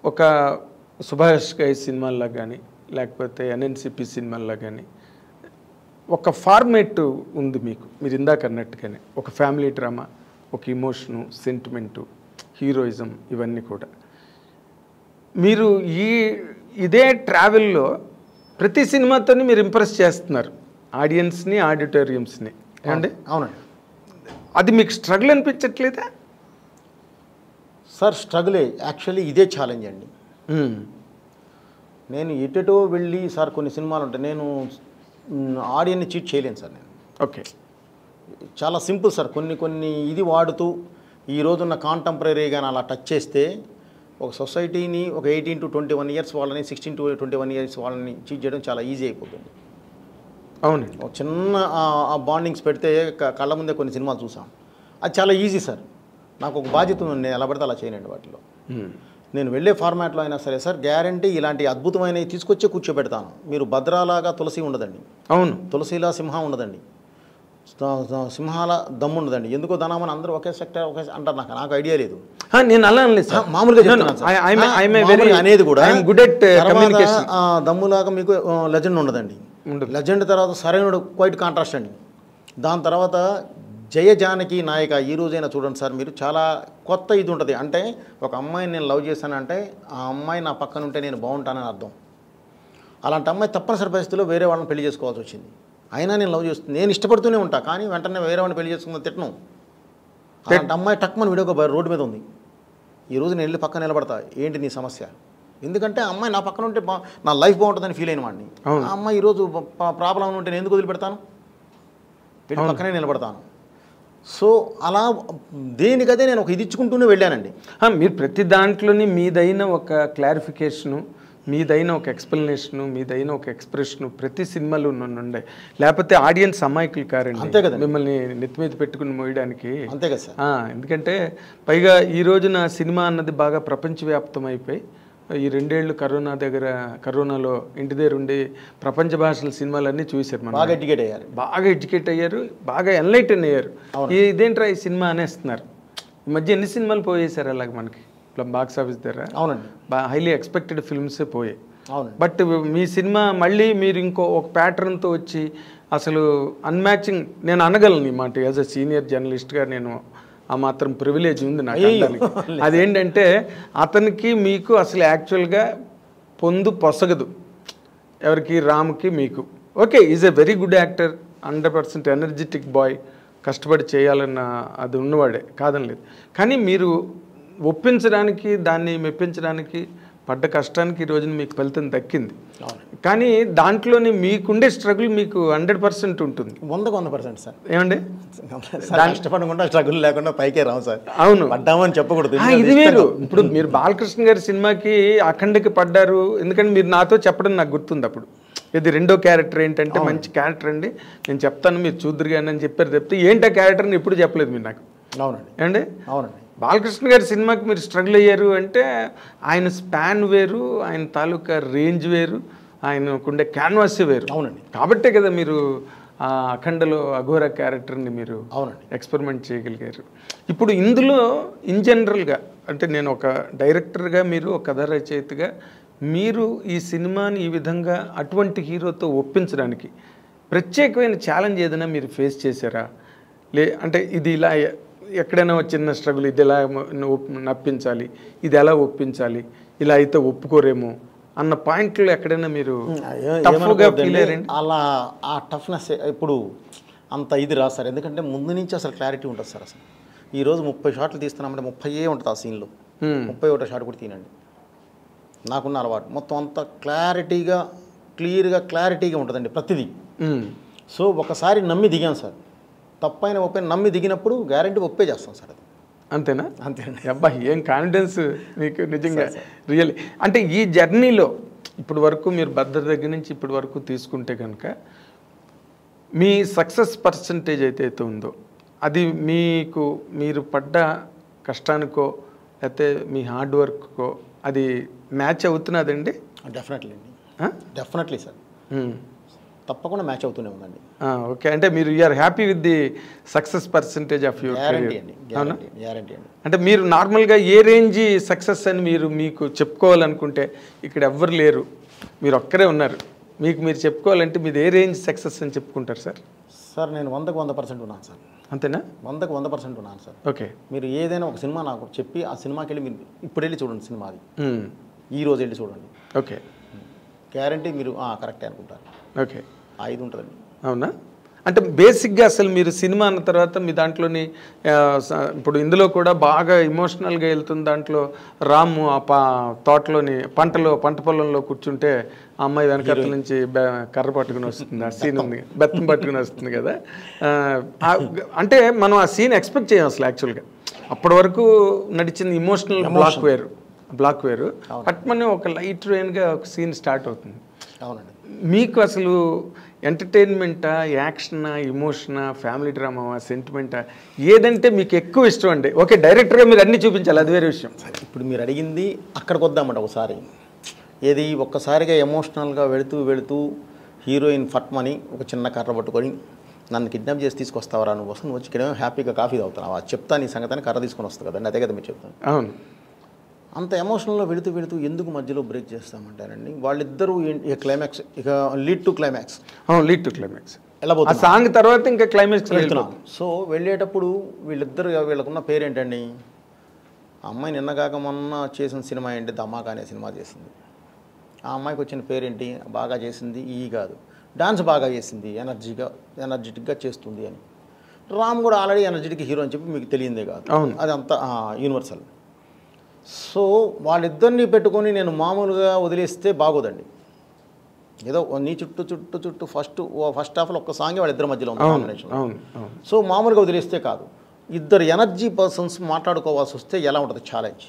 ఒక సుభాష్ గై సినిమాల్లో కానీ లేకపోతే ఎన్ఎన్సిపి సినిమాల్లో కానీ ఒక ఫార్మేట్ ఉంది మీకు మీరు ఇందాక అన్నట్టుగానే ఒక ఫ్యామిలీ డ్రామా ఒక ఇమోషను సెంటిమెంటు హీరోయిజం ఇవన్నీ కూడా మీరు ఈ ఇదే ట్రావెల్లో ప్రతి సినిమాతోని మీరు ఇంప్రెస్ చేస్తున్నారు ఆడియన్స్ని ఆడిటోరియంస్ని ఏమండి అవునండి అది మీకు స్ట్రగుల్ అనిపించట్లేదా సార్ స్ట్రగులే యాక్చువల్లీ ఇదే ఛాలెంజ్ అండి మ్మ్. నేను ఎటెటో వెళ్ళి సార్ కొన్ని సినిమాలు ఉంటాయి నేను ఆడియన్ని చీట్ చేయలేను సార్ నేను ఓకే చాలా సింపుల్ సార్ కొన్ని కొన్ని ఇది వాడుతూ ఈ రోజున్న కాంటెంపరీ కానీ అలా టచ్ చేస్తే ఒక సొసైటీని ఒక eighteen to twenty one years వాళ్ళని sixteen to twenty one years వాళ్ళని చీట్ చేయడం చాలా ఈజీ అయిపోతుంది అవునండి ఒక చిన్న ఆ బాండింగ్స్ పెడితే క- కళ్ళ ముందే కొన్ని సినిమాలు చూసాం అది చాలా ఈజీ సార్ నాకు ఒక బాధ్యత ఉంది నేను ఎలా పడితే అలా చేయనండి వాటిలో మ్మ్. నేను వెళ్ళే ఫార్మాట్లో అయినా సరే సార్ గ్యారంటీ ఇలాంటి అద్భుతమైనవి తీసుకొచ్చి కూర్చోబెడతాను మీరు భద్రాలాగా తులసి ఉండదండి అవును తులసిలా సింహం ఉండదండి స- స- సింహాల దమ్ము ఉండదండి ఎందుకో ధనామని అందరూ ఒకే సెక్టర్ ఒకే అంటారు నాకు నాకు ఐడియా లేదు ఆ, నేను అలా అనలేదు సార్ మామూలుగా చెప్తున్నాను సార్. ఆ, మామూలుగా అనేది కూడా గుడ్ ఎట్ తర్వాత, కమ్యూనికేషన్ ఆ, దమ్ములాగా మీకు లెజెండ్ ఉండదండి ఉండదు. లెజెండ్ తర్వాత సరైనడు క్వైట్ కాంట్రాస్ట్ అండి దాని తర్వాత జయ జానకి నాయక ఈ రోజైనా చూడండి సార్ మీరు చాలా కొత్త ఇది ఉంటుంది అంటే ఒక అమ్మాయిని నేను లవ్ చేశానంటే ఆ అమ్మాయి నా పక్కన ఉంటే నేను బాగుంటానని అర్థం అలాంటి అమ్మాయి తప్పనిసరి పరిస్థితుల్లో వేరే వాళ్ళని పెళ్లి చేసుకోవాల్సి వచ్చింది అయినా నేను లవ్ చేస్తుంది నేను ఇష్టపడుతూనే ఉంటా కానీ వెంటనే వేరే వాడిని పెళ్లి చేసుకుందని తిట్టను అలాంటి అమ్మాయి టక్మని వీడియో ఒక రోడ్డు మీద ఉంది ఈ రోజు నేను వెళ్ళి పక్కన నిలబడతా ఏంటి నీ సమస్య ఎందుకంటే ఆ అమ్మాయి నా పక్కన ఉంటే బా నా లైఫ్ బాగుంటుందని ఫీల్ అయిన వాడిని అవును. ఆ అమ్మాయి ఈరోజు ప్రాబ్లం ఉంటే నేను ఎందుకు వదిలిపెడతాను వెళ్ళి పక్కనే నిలబడతాను సో అలా దేనికదే నేను ఒక ఇది ఇచ్చుకుంటూనే వెళ్ళానండి ఆ, మీరు ప్రతి దాంట్లోని మీదైన ఒక క్లారిఫికేషను మీదైన ఒక ఎక్స్ప్లెనేషను మీదైన ఒక ఎక్స్ప్రెషను ప్రతి సినిమాలో ఉండే లేకపోతే ఆడియన్స్ అమాయకులు కారండి అంతే కదండి. మిమ్మల్ని నెత్తి మీద పెట్టుకుని మోయడానికి అంతే కదా సార్ ఆ, ఎందుకంటే పైగా ఈ రోజున సినిమా అన్నది బాగా ప్రపంచవ్యాప్తం అయిపోయి ఈ రెండేళ్లు కరోనా దగ్గర కరోనాలో ఇంటి దగ్గర ఉండి ప్రపంచ భాషల సినిమాలన్నీ చూశారు మనం బాగా ఎడ్యుకేట్ అయ్యారు బాగా ఎడ్యుకేట్ అయ్యారు బాగా ఎన్లైటన్ అయ్యారు ఈ ఇదేంట్రా ఈ సినిమా అనేస్తున్నారు ఈ మధ్య ఎన్ని సినిమాలు పోయేశారు అలాగ మనకి బాక్స్ ఆఫీస్ దగ్గర అవునండి బా హైలీ ఎక్స్పెక్టెడ్ ఫిల్మ్సే పోయాయి అవునండి బట్ మీ సినిమా మళ్ళీ మీరు ఇంకో ఒక ప్యాటర్న్తో వచ్చి అసలు అన్మ్యాచింగ్ నేను అనగలను ఈ మాట యాజ్ అ సీనియర్ జర్నలిస్ట్గా నేను ఆ మాత్రం ప్రివిలేజ్ ఉంది నాకు అనడానికి. అదేంటంటే అతనికి మీకు అసలు యాక్చువల్గా పొందు పొసగదు ఎవరికి రామ్కి మీకు okay is a very good actor hundred percent energetic boy కష్టపడి చేయాలన్న అది ఉన్నవాడే కాదనలేదు కానీ మీరు ఒప్పించడానికి దాన్ని మెప్పించడానికి పడ్డ కష్టానికి ఈ రోజున మీకు ఫలితం దక్కింది అవునండి కానీ దాంట్లోని మీకుండే స్ట్రగుల్ మీకు హండ్రెడ్ పర్సెంట్ ఉంటుంది వందకు వంద పర్సెంట్ సార్ ఏమండి సార్ కష్టపడకుండా స్ట్రగుల్ లేకుండా పైకే రావు సార్ అవును పడ్డామని చెప్పకూడదు ఆ, ఇది వేరు ఇప్పుడు మీరు బాలకృష్ణ గారి సినిమాకి అఖండకి పడ్డారు ఎందుకంటే మీరు నాతో చెప్పడం నాకు గుర్తుంది అప్పుడు ఇది రెండో క్యారెక్టర్ ఏంటంటే మంచి క్యారెక్టర్ అండి నేను చెప్తాను మీరు చూద్దరు కానీ అని చెప్పారు చెప్తే ఏంటి ఆ క్యారెక్టర్ని ఎప్పుడు చెప్పలేదు మీరు నాకు అవునండి ఏమండి అవునండి బాలకృష్ణ గారి సినిమాకి మీరు స్ట్రగుల్ అయ్యారు అంటే ఆయన స్పాన్ వేరు ఆయన తాలూకా రేంజ్ వేరు ఆయనకుండే క్యాన్వాస్ వేరు అవునండి కాబట్టే కదా మీరు ఆ అఖండలో అఘోర క్యారెక్టర్ని మీరు అవునండి ఎక్స్పెరిమెంట్ చేయగలిగారు ఇప్పుడు ఇందులో ఇన్ జనరల్గా అంటే నేను ఒక డైరెక్టర్గా మీరు ఒక కథ రచయితగా మీరు ఈ సినిమాని ఈ విధంగా అటువంటి హీరోతో ఒప్పించడానికి ప్రత్యేకమైన ఛాలెంజ్ ఏదైనా మీరు ఫేస్ చేశారా లే అంటే ఇది ఇలా ఎ- ఎక్కడైనా ఒక చిన్న స్ట్రగుల్ ఇది ఎలా మ- ఒప్- నప్పించాలి ఇది ఎలా ఒప్పించాలి ఇలా అయితే ఒప్పుకోరేమో అన్న పాయింట్లో ఎక్కడైనా మీరు ఏ- టఫ్గా ఏమనుకోవద్దండి, ఫీల్ అయ్యారండి అలా ఆ టఫ్నెస్ ఇప్పుడు అంత ఇది రాదు సార్ ఎందుకంటే ముందు నుంచి అసలు క్లారిటీ ఉంటుంది సార్ అసలు ఈరోజు ముప్పై షాట్లు తీస్తున్నామంటే ముప్పై ఏ ఉంటుంది ఆ సీన్లో Hmm. ముప్పై ఒకటో షాట్ కూడా తీనండి నాకున్న అలవాటు మొత్తం అంతా క్లారిటీగా క్లియర్గా క్లారిటీగా ఉంటుందండి ప్రతిదీ ఉమ్. సో ఒకసారి నమ్మి దిగాం సార్ తప్పైన ఒప్పైన నమ్మి దిగినప్పుడు గ్యారంటీ ఒప్పే చేస్తాం సార్ అది అంతేనా అంతేనండి అబ్బా ఏం కాన్ఫిడెన్స్ మీకు నిజంగా రియల్లీ అంటే ఈ జర్నీలో ఇప్పుడు వరకు మీరు భద్ర దగ్గర నుంచి ఇప్పటి వరకు తీసుకుంటే కనుక మీ సక్సెస్ పర్సంటేజ్ అయితే ఉందో అది మీకు మీరు పడ్డ కష్టానికో లేకపోతే మీ హార్డ్ వర్క్కో అది మ్యాచ్ అవుతున్నదండి డెఫినెట్లీ అండి ఆ? డెఫినెట్లీ సార్ ఉమ్. తప్పకుండా మ్యాచ్ అవుతూనే ఉందండి ఓకే అంటే మీరు you are happy with the success percentage of your guarantee అండి అవునా గ్యారంటీ గ్యారంటీ అండి అంటే మీరు నార్మల్గా ఏ రేంజ్ సక్సెస్ అని మీరు మీకు చెప్పుకోవాలనుకుంటే ఇక్కడ ఎవ్వరు లేరు మీరు ఒక్కరే ఉన్నారు మీకు మీరు చెప్పుకోవాలంటే మీరు ఏ రేంజ్ సక్సెస్ అని చెప్పుకుంటారు సార్ సార్ నేను వందకు వంద పర్సెంట్ ఉన్నాను సార్ అంతేనా వందకు వంద పర్సెంట్ ఉన్నాను సార్ ఓకే మీరు ఏదైనా ఒక సినిమా నాకు చెప్పి ఆ సినిమాకి వెళ్ళి మీరు ఇప్పుడు వెళ్ళి చూడండి సినిమా అది ఈ రోజు వెళ్ళి చూడండి ఓకే గ్యారంటీ మీరు కరెక్టే అనుకుంటారు ఓకే ఆ ఇది ఉంటుందండి అవునా అంటే బేసిక్గా అసలు మీరు సినిమా అన్న తర్వాత మీ దాంట్లోని ఆ, స- ఇప్పుడు ఇందులో కూడా బాగా ఇమోషనల్గా వెళ్తుంది దాంట్లో రాము ఆ పా తోటలోని పంటలో పంట పొలంలో కూర్చుంటే ఆ అమ్మాయి వెనకాల నుంచి బె- కర్ర పట్టుకుని వస్తుంది ఆ సీన్ ఉంది బెత్తం పట్టుకుని వస్తుంది కదా ఆ, ఆ, అంటే మనం ఆ సీన్ ఎక్స్పెక్ట్ చేయం అసలు యాక్చువల్గా అప్పటి వరకు నడిచిన ఇమోషనల్ బ్లాక్ వేరు బ్లాక్ వేరు పట్మని ఒక లైట్ గా ఒక సీన్ స్టార్ట్ అవుతుంది అవునండి మీకు అసలు ఎంటర్టైన్మెంటా యాక్షనా ఇమోషనా ఫ్యామిలీ డ్రామావా సెంటిమెంటా ఏదంటే మీకు ఎక్కువ ఇష్టం అండి ఓకే డైరెక్టర్గా మీరు అన్ని చూపించాలి అది వేరే విషయం ఇప్పుడు మీరు అడిగింది అక్కడికి వద్దామండి ఒకసారి ఏది ఒక్కసారిగా ఎమోషనల్గా వెళుతూ వెళుతూ హీరోయిన్ ఫట్మని ఒక చిన్న కర్ర పట్టుకొని నన్ను కిడ్నాప్ చేసి తీసుకొస్తావరా నువ్వు వస్తుంది వచ్చి ఇక్కడ హ్యాపీగా కాఫీ తాగుతున్నావా చెప్తా నీ సంగతిని కర్ర తీసుకొని వస్తుంది కదండి అదే కదా మీరు చెప్తాను అవును అంత ఎమోషనల్గా వెళుతూ వెళుతూ ఎందుకు మధ్యలో బ్రేక్ చేస్తామంటారండి వాళ్ళిద్దరూ ఏం- ఇక క్లైమాక్స్ ఇక లీడ్ టు క్లైమాక్స్ అవును లీడ్ టు క్లైమాక్స్ ఆ వెళ్ళబోతున్నారు సాంగ్ తర్వాత ఇంకా క్లైమాక్స్ వెళ్తున్నాం సో వెళ్ళేటప్పుడు వీళ్ళిద్దరు వీళ్ళకున్న పేరేంటండి ఆ అమ్మాయి నిన్నగాక మొన్న చేసిన సినిమా ఏంటి ధమాకా అనే సినిమా చేసింది ఆ అమ్మాయికి వచ్చిన పేరేంటి బాగా చేసింది ఈ కాదు డాన్స్ బాగా చేసింది ఎనర్జీగా ఎనర్జెటిక్గా చేస్తుంది అని రామ్ కూడా ఆల్రెడీ ఎనర్జెటిక్ హీరో అని చెప్పి మీకు తెలియందే కాదు అవును. అది అంతా యూనివర్సల్ సో వాళ్ళిద్దరిని పెట్టుకొని నేను మామూలుగా వదిలేస్తే బాగోదండి ఏదో నీ చుట్టూ చుట్టూ చుట్టూ ఫస్ట్ ఫస్ట్ హాఫ్లో ఒక్క సాంగే వాళ్ళిద్దరి మధ్యలో ఉంది అవును combination. అవును అవును సో మామూలుగా వదిలేస్తే కాదు ఇద్దరు ఎనర్జీ పర్సన్స్ మాట్లాడుకోవాల్సి వస్తే ఎలా ఉంటుంది ఛాలెంజ్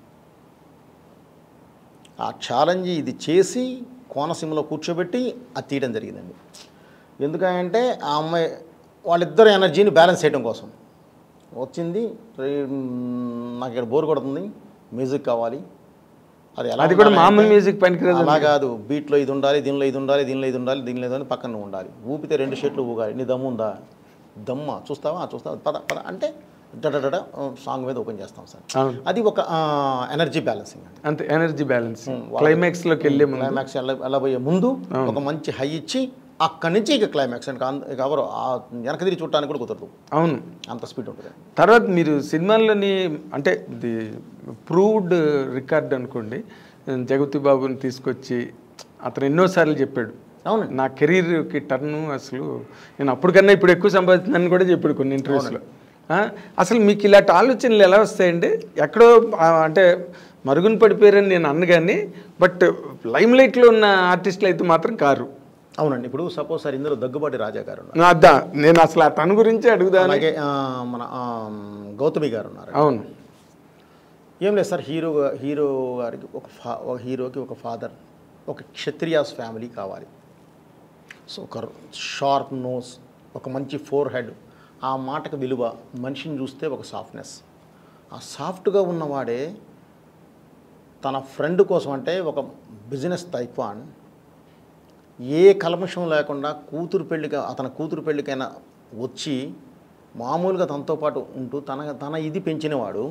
ఆ ఛాలెంజ్ ఇది చేసి కోనసీమలో కూర్చోబెట్టి అది తీయడం జరిగిందండి ఎందుకంటే ఆ అమ్మాయి వాళ్ళిద్దరు ఎనర్జీని బ్యాలెన్స్ చేయడం కోసం వచ్చింది రే- మ్, నాకు ఇక్కడ బోర్ కొడుతుంది మ్యూజిక్ కావాలి అది ఎలా అది కూడా ఉండాలి మామూలు అంటే- మ్యూజిక్ పనికిరాదు అలా కాదు బీట్లో ఇది ఉండాలి దీనిలో ఇది ఉండాలి దీనిలో ఇది ఉండాలి దీనిలో ఇది ఉండాలి పక్కన నువ్వు ఉండాలి ఊపితే రెండు షర్ట్లు ఊగాలి నీ దమ్ము ఉందా దమ్మ చూస్తావా ఆ, చూస్తావా పద పద అంటే డడడడ సాంగ్ మీద ఓపెన్ చేస్తాం సార్ అవును అది ఒక ఎనర్జీ బ్యాలెన్సింగ్ అండి అంతే ఎనర్జీ బ్యాలెన్స్ వాళ్ళకి- క్లైమాక్స్లోకి వెళ్ళే ముందు క్లైమాక్స్ వెళ్ళబోయే ముందు ఒక మంచి హై ఇచ్చి అక్కడి నుంచి ఇక క్లైమాక్స్ అంటే అంద- ఇక ఎవరు ఆ వెనక తిరిగి చూడటానికి కూడా కుదరదు అవును అంత స్పీడ్ ఉంటుంది తర్వాత మీరు సినిమాల్లోని అంటే ఇది ప్రూవ్డ్ రికార్డ్ అనుకోండి జగతి బాబుని తీసుకొచ్చి అతను ఎన్నోసార్లు చెప్పాడు అవునండి నా కెరీర్కి టర్న్ అసలు నేను అప్పటికన్నా ఇప్పుడు ఎక్కువ సంపాదిస్తున్నాను కూడా చెప్పాడు కొన్ని ఇంటర్వ్యూస్లో అసలు మీకు ఇలాంటి ఆలోచనలు ఎలా వస్తాయండి ఎక్కడో ఆ, అంటే మరుగున పడిపోయారని నేను అన్న కానీ బట్ లైమ్ లైట్లో ఉన్న ఆర్టిస్టులు అయితే మాత్రం కారు అవునండి ఇప్పుడు సపోజ్ సార్ ఇందులో దగ్గుబాటి రాజా గారు ఉన్నారు నా అద్దా నేను అసలు ఆ తన గురించి అడుగుదాను అలాగే ఆ, మన ఆ, గౌతమి గారు ఉన్నారు అవును ఏం లేదు సార్ హీరో హీరో గారికి ఒక ఫా ఒక హీరోకి ఒక ఫాదర్ ఒక క్షత్రియాస్ ఫ్యామిలీ కావాలి సో ఒక షార్ప్ నోస్ ఒక మంచి ఫోర్ హెడ్ ఆ మాటకు విలువ మనిషిని చూస్తే ఒక సాఫ్ట్నెస్ ఆ సాఫ్ట్గా ఉన్నవాడే తన ఫ్రెండ్ కోసం అంటే ఒక బిజినెస్ తైక్వాన్ ఏ కల్మషం లేకుండా కూతురు పెళ్ళికి అతని కూతురు పెళ్ళికైనా వచ్చి మామూలుగా తనతో పాటు ఉంటూ తన తన ఇది పెంచినవాడు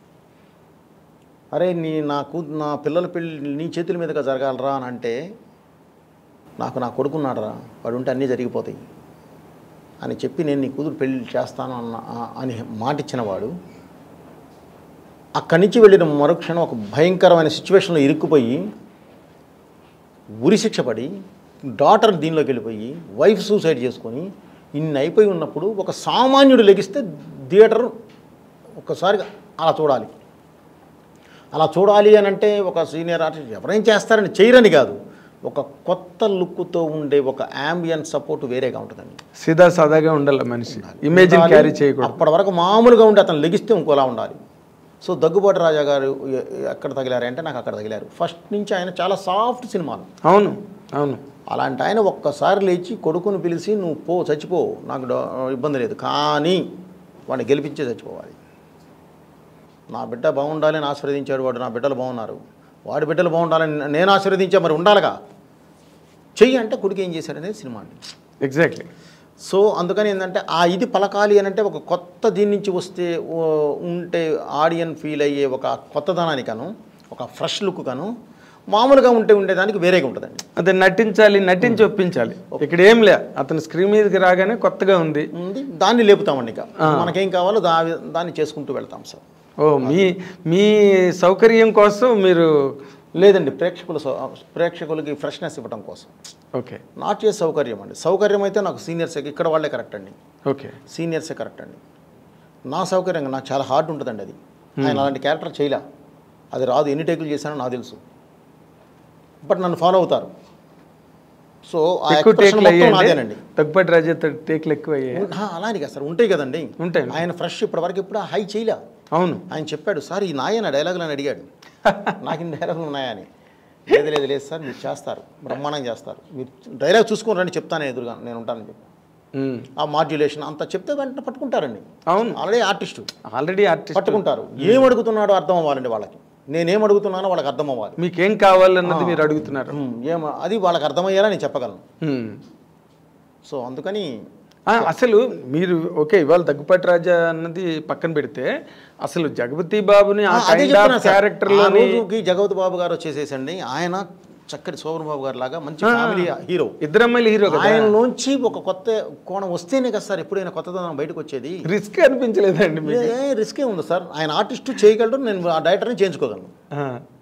అరే నీ నా కూ నా పిల్లల పెళ్ళి నీ చేతుల మీదుగా జరగాలరా అని అంటే నాకు నా కొడుకున్నాడరా వాడు ఉంటే అన్నీ జరిగిపోతాయి అని చెప్పి నేను నీ కూతురు పెళ్ళి చేస్తాను అన్న ఆ- అని మాట ఇచ్చినవాడు అక్కడి నుంచి వెళ్ళిన మరుక్షణం ఒక భయంకరమైన సిచ్యువేషన్లో ఇరుక్కుపోయి ఉరిశిక్ష పడి డాటర్ దీనిలోకి వెళ్ళిపోయి వైఫ్ సూసైడ్ చేసుకొని ఇన్ని అయిపోయి ఉన్నప్పుడు ఒక సామాన్యుడు లెగిస్తే థియేటర్ ఒక్కసారిగా అలా చూడాలి అలా చూడాలి అని అంటే ఒక సీనియర్ ఆర్టిస్ట్ ఎవరైనా చేస్తారని చేయరని కాదు ఒక కొత్త లుక్తో ఉండే ఒక అంబియన్ సపోర్ట్ వేరేగా ఉంటుందండి సీదా సాదాగా ఉండాలి మనిషి ఇమేజిన్ క్యారీ చేయకూడదు అప్పటి వరకు మామూలుగా ఉండి అతను లెగిస్తే ఇంకోలా ఉండాలి సో దగ్గుబాటి రాజా గారు ఎ- ఎక్కడ తగిలారు అంటే నాకు అక్కడ తగిలారు ఫస్ట్ నుంచి ఆయన చాలా సాఫ్ట్ సినిమాలు అవును అవును అలాంటి ఆయన ఒక్కసారి లేచి కొడుకును పిలిచి నువ్వు పో చచ్చిపో నాకు డ- ఇబ్బంది లేదు కానీ వాడిని గెలిపించే చచ్చిపోవాలి నా బిడ్డ బాగుండాలని ఆశీర్వదించాడు వాడు నా బిడ్డలు బాగున్నారు వాడి బిడ్డలు బాగుండాలని నేను ఆశీర్వదించా మరి ఉండాలిగా చెయ్యి అంటే కొడుకు ఏం చేశాడు అనేది సినిమా అండి ఎగ్జాక్ట్లీ సో అందుకని ఏంటంటే ఆ ఇది పలకాలి అని అంటే ఒక కొత్త దీని నుంచి వస్తే ఓ, ఉంటే ఆడియన్ ఫీల్ అయ్యే ఒక కొత్తదనానికను ఒక ఫ్రెష్ లుక్ కను మామూలుగా ఉంటే ఉండేదానికి వేరేగా ఉంటుందండి అదే నటించాలి నటించి ఒప్పించాలి ఇక్కడ ఏం లే అతను స్క్రీన్ మీదకి రాగానే కొత్తగా ఉంది ఉంది దాన్ని లేపుతామండి ఇక మనకేం కావాలో దా దాన్ని చేసుకుంటూ వెళ్తాం సార్ ఓ మీ మీ సౌకర్యం కోసం మీరు లేదండి ప్రేక్షకుల సౌ- ప్రేక్షకులకి ఫ్రెష్నెస్ ఇవ్వడం కోసం ఓకే నాట్ చేసే సౌకర్యం అండి సౌకర్యం అయితే నాకు సీనియర్స్ ఇక్కడ వాళ్ళే కరెక్ట్ అండి ఓకే సీనియర్సే కరెక్ట్ అండి నా సౌకర్యంగా నాకు చాలా హార్డ్ ఉంటుందండి అది ఆయన అలాంటి క్యారెక్టర్ చేయలే అది రాదు ఎన్ని టేకులు చేశానో నాకు తెలుసు బట్ నన్ను ఫాలో అవుతారు సో ఆ ఎక్కువ expression టేక్లు మొత్తం అయ్యాయండి నాదేనండి తగ్గుపాటి రాజేత టేక్లు ఎక్కువ అయ్యాయి ఉం- ఆ, అలా అని కదా సార్ ఉంటాయి కదండి ఉంటాయి ఆయన ఫ్రెష్ ఇప్పటి వరకు ఎప్పుడు హై చేయలే అవును ఆయన చెప్పాడు సార్ ఈ నాయన డైలాగులు అని అడిగాడు నాకు ఇన్ని డైలాగులు ఉన్నాయా అని లేదు లేదు లేదు సార్ మీరు చేస్తారు బ్రహ్మాండంగా చేస్తారు మీరు డైలాగ్ చూసుకొని రండి చెప్తాను ఎదురుగా నేను ఉంటానని చెప్పి ఉమ్. ఆ మాడ్యులేషన్ అంతా చెప్తే వెంటనే పట్టుకుంటారండి అవును ఆల్రెడీ ఆర్టిస్టు ఆల్రెడీ ఆర్టిస్ట్ పట్టుకుంటారు ఏం అడుగుతున్నాడో అర్థం అవ్వాలండి వాళ్ళకి నేనేం అడుగుతున్నానో వాళ్ళకి అర్థం అవ్వాలి మీకేం కావాలన్నది మీరు అడుగుతున్నారు ఉమ్, ఏం అది వాళ్ళకి అర్థమయ్యేలా నేను చెప్పగలను ఉమ్. సో అందుకని ఆ, అసలు మీరు ఓకే ఇవాళ దగ్గుపాటి రాజా అన్నది పక్కన పెడితే అసలు జగపతి బాబుని ఆ ఆ, అదే కైండ్ చెప్తున్నా ఆఫ్ సార్. క్యారెక్టర్ ఆ లోని రోజుకి జగవతి బాబు గారు వచ్చేసేసండి ఆయన చక్కటి శోభన్ బాబు గారు లాగా మంచి ఫ్యామిలీ హీరో ఇద్దరు అమ్మాయిలు హీరో కదా ఆయనలోంచి ఒక కొత్త కోణం వస్తేనే కదా సార్ ఎప్పుడైనా కొత్తదనం బయటకు వచ్చేది రిస్క్ అనిపించలేదండి మీకు ఏ రిస్కే ఉంది సార్ ఆయన ఆర్టిస్ట్ చేయగలడు నేను ఆ డైరెక్టర్ని చేయించుకోగలను ఆ.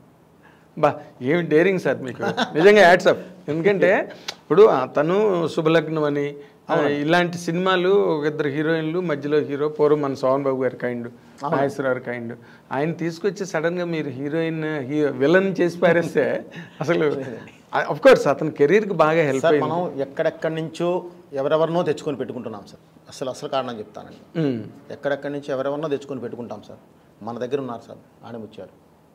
బా ఏమి డేరింగ్ సార్ మీకు నిజంగా యాడ్సప్ ఎందుకంటే ఇప్పుడు తను శుభలగ్నం అని ఆ, ఇలాంటి సినిమాలు ఒక ఇద్దరు హీరోయిన్లు మధ్యలో హీరో పూర్వం మన సోహన్ బాబు గారి కైండ్ నాగేశ్వరరావు కైండ్ ఆయన తీసుకొచ్చి సడన్ గా మీరు హీరోయిన్ విలన్ చేసి పారేస్తే అసలు అఫ్ కోర్స్ అతని కెరీర్ కి బాగా హెల్ప్ సార్ అయింది మనం ఎక్కడెక్కడి నుంచో ఎవరెవరినో తెచ్చుకొని పెట్టుకుంటున్నాం సార్ అసలు అసలు కారణం చెప్తానండి ఉమ్. ఎక్కడెక్కడి నుంచి ఎవరెవరినో తెచ్చుకొని పెట్టుకుంటాం సార్ మన దగ్గర ఉన్నారు సార్ ఆడముచ్చారు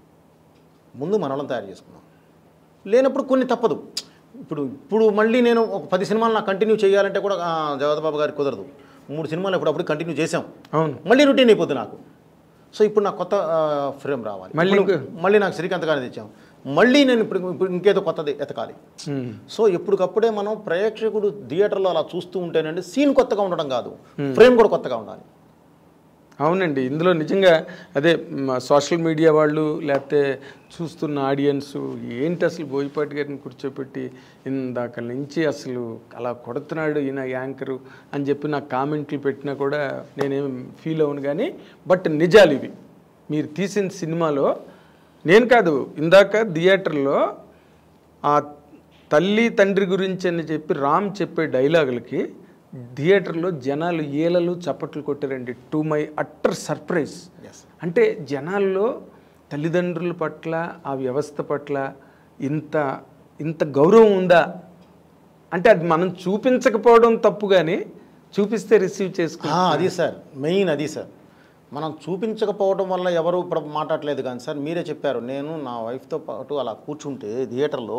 ముందు మన వాళ్ళని తయారు చేసుకున్నాం లేనప్పుడు కొన్ని తప్పదు ఇప్పుడు ఇప్పుడు మళ్ళీ నేను ఒక పది సినిమాలు నాకు కంటిన్యూ చేయాలంటే కూడా ఆ, జగత్ బాబు గారికి కుదరదు మూడు సినిమాలు ఇప్పుడు అప్పుడు కంటిన్యూ చేసాం అవును మళ్ళీ రొటీన్ అయిపోద్ది నాకు సో ఇప్పుడు నాకు కొత్త ఫ్రేమ్ రావాలి మళ్ళీ ఇప్పుడు మళ్ళీ నాకు శ్రీకాంత్ గారిని తెచ్చాం మళ్ళీ నేను ఇప్పుడు ఇప్పుడు ఇంకేదో కొత్తది ఎతకాలి ఉమ్. సో ఎప్పటికప్పుడే మనం ప్రేక్షకుడు థియేటర్లో అలా చూస్తూ ఉంటేనండి సీన్ కొత్తగా ఉండడం కాదు ఫ్రేమ్ కూడా కొత్తగా ఉండాలి అవునండి ఇందులో నిజంగా అదే సోషల్ మీడియా వాళ్ళు లేకపోతే చూస్తున్న ఆడియన్స్ ఏంటి అసలు బోయపాటి గారిని కూర్చోపెట్టి ఇందాక నుంచి అసలు అలా కొడుతున్నాడు ఈయన యాంకరు అని చెప్పి నాకు కామెంట్లు పెట్టినా కూడా నేనేం ఫీల్ అవును కానీ బట్ నిజాలు ఇవి మీరు తీసిన సినిమాలో నేను కాదు ఇందాక థియేటర్లో ఆ తల్లి తండ్రి గురించి అని చెప్పి రామ్ చెప్పే డైలాగులకి థియేటర్లో జనాలు ఏలలు చప్పట్లు కొట్టారండి to my utter surprise yes అంటే జనాల్లో తల్లిదండ్రుల పట్ల ఆ వ్యవస్థ పట్ల ఇంత ఇంత గౌరవం ఉందా అంటే అది మనం చూపించకపోవడం తప్పు కానీ చూపిస్తే రిసీవ్ చేసుకో ఆ, అది సార్ మెయిన్ అది సార్ మనం చూపించకపోవడం వల్ల ఎవరు ఇప్పుడు మాట్లాడలేదు కానీ సార్ మీరే చెప్పారు నేను నా వైఫ్తో పాటు అలా కూర్చుంటే థియేటర్లో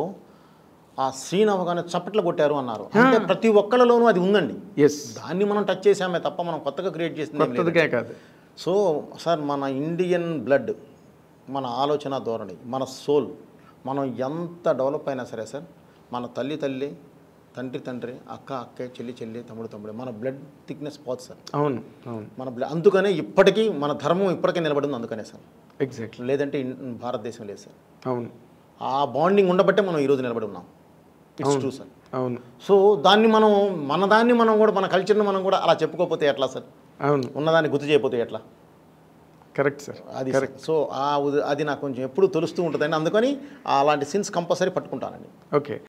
ఆ సీన్ అవగానే చప్పట్లు కొట్టారు అన్నారు అంటే ప్రతి ఒక్కళ్ళలోనూ అది ఉందండి ఎస్ దాన్ని మనం టచ్ చేసామే తప్ప మనం కొత్తగా క్రియేట్ చేసింది ఏం లేదు. కొత్తదిగా కాదు సో సార్ మన ఇండియన్ బ్లడ్ మన ఆలోచన ధోరణి మన సోల్ మనం ఎంత డెవలప్ అయినా సరే సార్ మన తల్లి తల్లి తండ్రి తండ్రి అక్క అక్కే చెల్లి చెల్లి తమ్ముడు తమ్ముడు మన బ్లడ్ థిక్నెస్ పోదు సార్ అవును అవును మన బ్లడ్ అందుకనే ఇప్పటికీ మన ధర్మం ఇప్పటికే నిలబడింది అందుకనే సార్ ఎగ్జాక్ట్లీ లేదంటే ఇన్- భారతదేశం లేదు సార్ అవును ఆ బాండింగ్ ఉండబట్టే మనం ఈరోజు నిలబడి ఉన్నాం ఇట్స్ ట్రూ సార్ అవును సో దాన్ని మనం మన దాన్ని మనం కూడా మన కల్చర్ని మనం కూడా అలా చెప్పుకోకపోతే ఎట్లా సార్ అవును ఉన్నదాన్ని గుర్తు చేయకపోతే ఎట్లా కరెక్ట్ సార్ అది సో ఆ ఉద- అది నాకు కొంచెం ఎప్పుడు తెలుస్తూ ఉంటుందండి అందుకని అలాంటి సీన్స్ కంపల్సరీ పట్టుకుంటానండి ఓకే